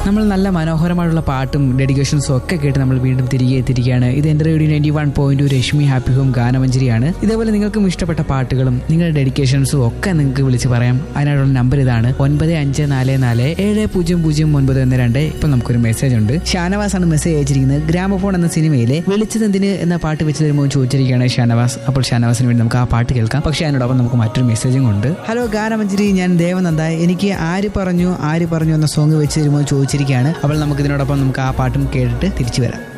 നമ്മൾ നല്ല മനോഹരമായിട്ടുള്ള പാട്ടും ഡെഡിക്കേഷൻസും ഒക്കെ കേട്ട് നമ്മൾ വീണ്ടും തിരികെ എത്തിയിരിക്കുകയാണ് ഇത് എൻ്റെ radio ninety one point Reshmi happy home ഗാനമഞ്ജരിയാണ് ഇതേപോലെ നിങ്ങൾക്കും ഇഷ്ടപ്പെട്ട പാട്ടുകളും നിങ്ങളുടെ ഡെഡിക്കേഷൻസും ഒക്കെ നിങ്ങൾക്ക് വിളിച്ച് പറയാം അതിനായിട്ടുള്ള നമ്പർ ഇതാണ് ഒൻപത് അഞ്ച് നാല് നാല് ഏഴ് പൂജ്യം പൂജ്യം ഒൻപത് ഒന്ന് രണ്ട് ഇപ്പൊ നമുക്കൊരു മെസ്സേജ് ഉണ്ട് ഷാനവാസ് ആണ് മെസ്സേജ് അയച്ചിരിക്കുന്നത് ഗ്രാമഫോൺ എന്ന സിനിമയിലെ വെളിച്ചതെന്തിന് എന്ന പാട്ട് വെച്ച് തരുമ്പോൾ എന്ന് ചോദിച്ചിരിക്കുകയാണ് ഷാനവാസ് അപ്പോൾ ഷാനവാസിന് വേണ്ടി നമുക്ക് ആ പാട്ട് കേൾക്കാം പക്ഷേ അതിനോടൊപ്പം നമുക്ക് മറ്റൊരു മെസ്സേജും ഉണ്ട് ഹലോ ഗാനമഞ്ജരി ഞാൻ ദേവനന്ദ എനിക്ക് ആര് പറഞ്ഞു ആര് പറഞ്ഞു എന്ന സോങ് വെച്ച് തരുമ്പോൾ എന്ന് ചോദിച്ചിരിക്കുകയാണ് അപ്പോൾ നമുക്ക് ഇതിനോടൊപ്പം നമുക്ക് ആ പാട്ടും കേട്ടിട്ട് തിരിച്ചു വരാം